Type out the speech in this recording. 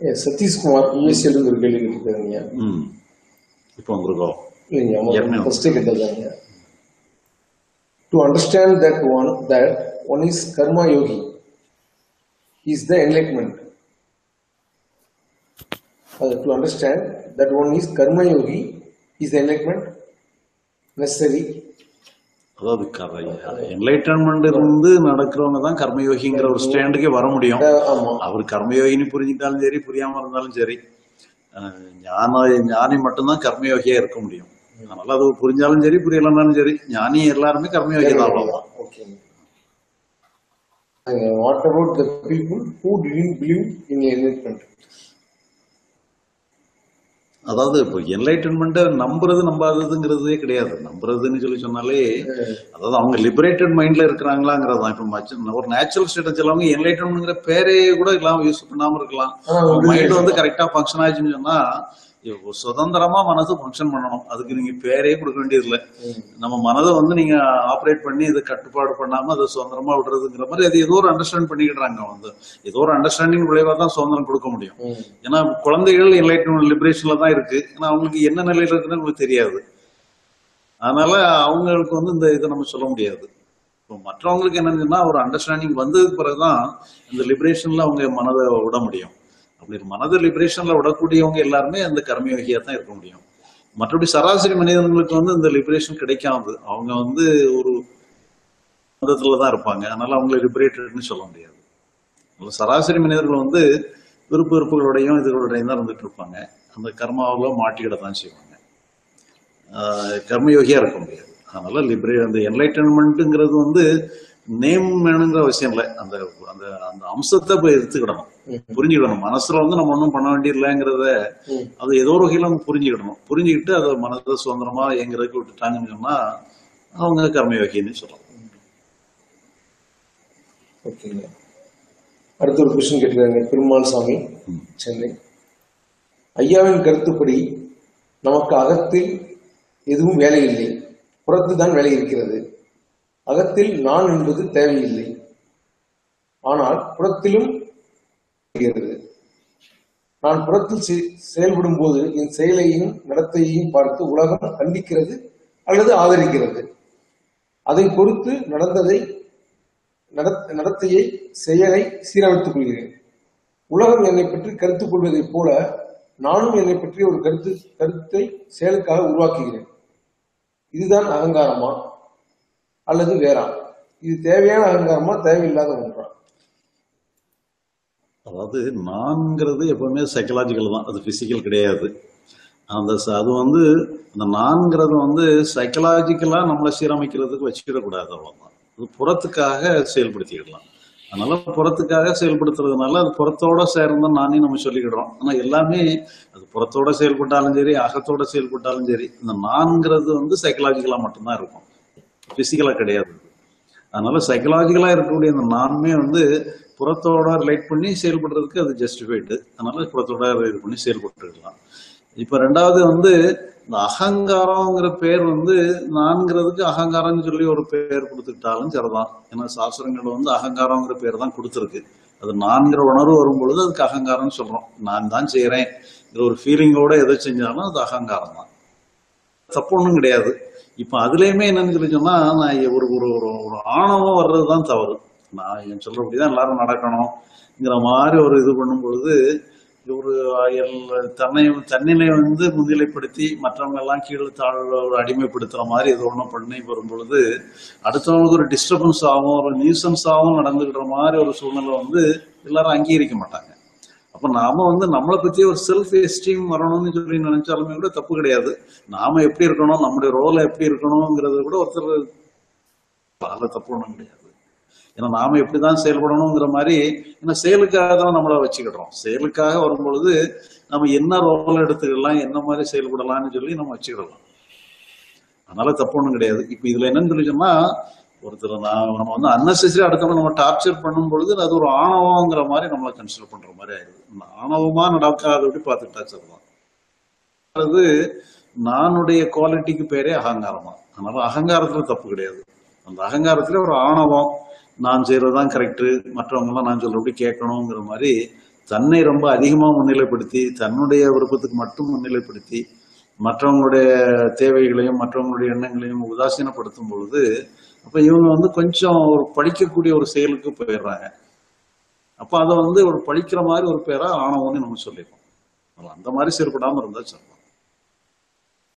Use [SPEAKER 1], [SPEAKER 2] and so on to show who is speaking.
[SPEAKER 1] ஏ, சதீஷ்குமார் யூஎஸ்ஏல இருந்து ஒரு கேள்வி கேட்டிருக்காங்க
[SPEAKER 2] ம் இப்போ வந்திருக்கோம்
[SPEAKER 1] இல்லைங்க
[SPEAKER 2] ஏற்கனவே.
[SPEAKER 1] ஃபர்ஸ்டே கேட்டதாங்க to understand that one that one is karma yogi is the enlightenment to understand that one is karma yogi is the enlightenment necessary
[SPEAKER 2] அதாவது என்லைட்டன்மெண்ட் இருந்து நடக்கிறவங்க தான் கர்மயோகிங்கிற ஒரு ஸ்டாண்டுக்கே வர முடியும்
[SPEAKER 1] ஆமா
[SPEAKER 2] அவர் கர்மயோகினி புரிஞ்சிட்டாலும் சரி புரியாம இருந்தாலும் சரி அஹ், ஞான ஞானி மட்டும்தான் கர்மயோகியா இருக்க முடியும் அதனால அது புரிஞ்சாலும் சரி புரியலனாலும் சரி ஞானி எல்லாருமே கர்மயோகி தான் அவ்வளவுதான்
[SPEAKER 1] Okay. Uh, what about the people who didn't believe in enlightenment?
[SPEAKER 2] அதாவது இப்போ என்லைட்டன்மெண்ட்டை நம்புறது நம்பாததுங்கிறதே கிடையாது நம்புறதுன்னு சொல்லி சொன்னாலே அதாவது அவங்க லிபரேட்டட் மைண்ட்ல இருக்கிறாங்களாங்கிறது தான் இப்போ மச்ச- ஒரு நேச்சுரல் ஸ்டேட் சிலவங்க என்லைட்டன்மெண்ட்ங்கிற பேரே கூட இல்லாம யூஸ் பண்ணாம இருக்கலாம்
[SPEAKER 1] ஆனா ஒரு
[SPEAKER 2] மைண்ட் வந்து கரெக்டா ஃபங்க்ஷன் ஆச்சுன்னு சொன்னா இப்போ சுதந்திரமா மனசு ஃபங்க்ஷன் பண்ணணும் அதுக்கு நீங்க பேரே கொடுக்க வேண்டியது இல்லை நம்ம மனதை வந்து நீங்க ஆப்ரேட் பண்ணி இதை கட்டுப்பாடு பண்ணாம அதை சுதந்திரமா விடுறதுங்கிற மாதிரி அது ஏதோ ஒரு அண்டர்ஸ்டாண்ட் பண்ணிக்கிடுறாங்க வந்து ஏதோ ஒரு அண்டர்ஸ்டாண்டிங் விளைவா தான் சுதந்திரம் கொடுக்க முடியும்
[SPEAKER 1] Mm.
[SPEAKER 2] ஏன்னா குழந்தைகள் என்லைட்மெண்ட் லிபரேஷன்ல தான் இருக்கு ஏன்னா அவங்களுக்கு என்ன நிலையில இருக்குன்னு அவங்களுக்கு தெரியாது அதனால அவங்களுக்கு வந்து இந்த இதை நம்ம சொல்ல முடியாது இப்போ மற்றவங்களுக்கு என்னன்னு சொன்னா ஒரு அண்டர்ஸ்டாண்டிங் வந்ததுக்கு பிறகுதான் இந்த லிபரேஷன்ல அவங்க மனதை விட முடியும் அப்படி மனதை லிபரேஷன்ல விடக்கூடியவங்க எல்லாருமே அந்த கர்மயோகியா தான் இருக்க முடியும் மற்றபடி சராசரி மனிதர்களுக்கு வந்து இந்த லிபரேஷன் கிடைக்காது அவங்க வந்து ஒரு மதத்துல தான் இருப்பாங்க அதனால அவங்களை லிபரேட்டட்னு சொல்ல முடியாது அதனால சராசரி மனிதர்கள் வந்து விருப்ப வெறுப்புகளோடையும் இதுகளோடையும் தான் இருந்துட்டு இருப்பாங்க அந்த கர்மாவில் மாட்டிக்கிட தான் செய்வாங்க ஆஹ் கர்மயோகியா இருக்க முடியாது அதனால லிபரே அந்த என்லைட்டன்மெண்ட்டுங்கிறது வந்து நேம் வேணுங்கிற அவசியம் இல்லை அந்த அந்த அந்த அம்சத்தை போய் எடுத்துக்கிடணும் புரிஞ்சுக்கிடணும் மனசுல வந்து நம்ம ஒன்றும் பண்ண வேண்டியதில்லைங்கிறத
[SPEAKER 1] ம்.
[SPEAKER 2] அது ஏதோ ஒரு வகையில் அவங்க புரிஞ்சுக்கிடணும் புரிஞ்சுக்கிட்டு அதை மனதை சுதந்திரமா எங்கிறதுக்கு விட்டுட்டாங்கன்னு சொன்னா அவங்க கர்மயோகின்னு சொல்லலாம்
[SPEAKER 1] ஓகேங்க அடுத்த ஒரு கொஸ்டின் கேட்டிருக்காங்க பெருமாள் சாமி சென்னை ஐயாவின் கருத்துப்படி நமக்கு அகத்தில் எதுவும் வேலை இல்லை புறத்து தான் வேலை இருக்கிறது அகத்தில் நான் என்பது தேவையில்லை ஆனால் புறத்திலும் இருக்கிறது நான் புறத்தில் செ- செயல்படும் போது என் செயலையும் நடத்தையையும் பார்த்து உலகம் கண்டிக்கிறது அல்லது ஆதரிக்கிறது அதை பொறுத்து நடந்ததை நடத்- நடத்தையை செயலை சீரமைத்துக் கொள்கிறேன் உலகம் என்னை பற்றி கருத்துக் கொள்வதைப் போல நானும் என்னை பற்றி ஒரு கருத்து கருத்தை செயலுக்காக உருவாக்குகிறேன் இதுதான் அகங்காரமா அல்லது வேறா இது தேவையான அகங்காரமா தேவையில்லாத ஒன்றா
[SPEAKER 2] அதாவது நான்கிறது எப்பவுமே சைக்கலாஜிக்கல் தான் அது பிசிக்கல் கிடையாது அந்த ச- அது வந்து அந்த நான்கிறது வந்து சைக்கலாஜிக்கலா நம்மளை சீரமைக்கிறதுக்கு வச்சுக்கிடக்கூடாது அவ்வளவுதான் அது புறத்துக்காக செயல்படுத்திக்கிடலாம் அதனால புறத்துக்காக செயல்படுத்துறதுனால அது புறத்தோட சேர்ந்த நானே நம்ம சொல்லிக்கிடுறோம் ஆனா எல்லாமே அது புறத்தோட செயல்பட்டாலும் சரி அகத்தோட செயல்பட்டாலும் சரி இந்த நான்கிறது வந்து சைக்கலாஜிக்கலா மட்டும்தான் இருக்கும் பிசிக்கலா கிடையாது அதனால சைக்கலாஜிக்கலா இருக்கக்கூடிய அந்த நானுமே வந்து புறத்தோட ரிலேட் பண்ணி செயல்படுறதுக்கு அது ஜஸ்டிஃபைடு அதனால புறத்தோட இது பண்ணி செயல்பட்டுருக்கலாம் இப்ப ரெண்டாவது வந்து இந்த அகங்காரம்ங்கிற பேர் வந்து நான்கிறதுக்கு அகங்காரம்னு சொல்லி ஒரு பேர் கொடுத்துக்கிட்டாலும் சரிதான் ஏன்னா சாஸ்திரங்கள் வந்து அகங்காரங்கிற பேர் தான் கொடுத்துருக்கு அது நான்கிற உணர்வு வரும் பொழுது அதுக்கு அகங்காரம்னு சொல்றோம் நான் தான் செய்யறேன் ஒரு ஃபீலிங்கோட எதை செஞ்சாலும் அது அகங்காரம் தான் தப்பு ஒன்றும் கிடையாது இப்ப அதுலயுமே என்னன்னு சொல்லி சொன்னா நான் ஒரு ஒரு ஒரு ஒரு ஆணவம் வர்றதுதான் தவறு நான் என் சொல்றபடிதான் எல்லாரும் நடக்கணும்ங்கிற மாதிரி ஒரு இது பண்ணும் பொழுது ஒரு எல்- தன்னை தன்னிலை வந்து முன்னிலைப்படுத்தி மற்றவங்க எல்லாம் கீழே தாழ் ஒரு அடிமைப்படுத்துற மாதிரி ஏதோ ஒண்ணு பண்ணி வரும் பொழுது அடுத்தவங்களுக்கு ஒரு டிஸ்டர்பன்ஸ் ஆகும் ஒரு நியூசன்ஸ் ஆகும் நடந்துக்கிற மாதிரி ஒரு சூழ்நிலை வந்து எல்லாரும் அங்கீகரிக்க மாட்டாங்க அப்ப நாம வந்து நம்மளை பத்தி ஒரு செல்ஃப் எஸ்டீம் வரணும்னு சொல்லி நினைச்சாலுமே கூட தப்பு கிடையாது நாம எப்படி இருக்கணும் நம்முடைய ரோல எப்படி இருக்கணுங்கிறத கூட ஒருத்தர் அதில் தப்பு ஒன்றும் கிடையாது ஏன்னா நாம எப்படிதான் செயல்படணுங்கிற மாதிரி ஏன்னா செயலுக்காக தான் நம்மள வச்சுக்கிடுறோம் செயலுக்காக வரும்பொழுது நம்ம என்ன ரோல் எடுத்துக்கலாம் என்ன மாதிரி செயல்படலாம்னு சொல்லி நம்ம வச்சுக்கிடலாம் அதனால தப்பு ஒன்றும் கிடையாது இப்ப இதுல என்னன்னு சொல்லி சொன்னா ஒருத்தர் நான் நம்ம வந்து அன்னெசரி அடுத்தவங்க நம்ம டார்ச்சர் பண்ணும் பொழுது அது ஒரு ஆணவங்கிற மாதிரி நம்மளை கன்சிடர் பண்ற மாதிரி ஆயிடுது இந்த ஆணவமா நடக்காதபடி பார்த்துக்கிட்டா சரிதான் அது நானுடைய குவாலிட்டிக்கு பேரே அகங்காரம் தான் அதனால அகங்காரத்துல தப்பு கிடையாது அந்த அகங்காரத்துல ஒரு ஆணவம் நான் செய்யறதுதான் கரெக்ட் மற்றவங்க எல்லாம் நான் சொல்றபடி கேட்கணுங்கிற மாதிரி தன்னை ரொம்ப அதிகமா முன்னிலைப்படுத்தி தன்னுடைய விருப்பத்துக்கு மட்டும் முன்னிலைப்படுத்தி மற்றவங்களுடைய தேவைகளையும் மற்றவங்களுடைய எண்ணங்களையும் உதாசீனப்படுத்தும் பொழுது அப்ப இவங்க வந்து கொஞ்சம் ஒரு படிக்கக்கூடிய ஒரு செயலுக்கு போயிடுறாங்க அப்ப அதை வந்து ஒரு படிக்கிற மாதிரி ஒரு பேரா ஆணவம்னு நம்ம சொல்லிடுறோம் அந்த மாதிரி செயல்படாம இருந்தா சொல்லலாம்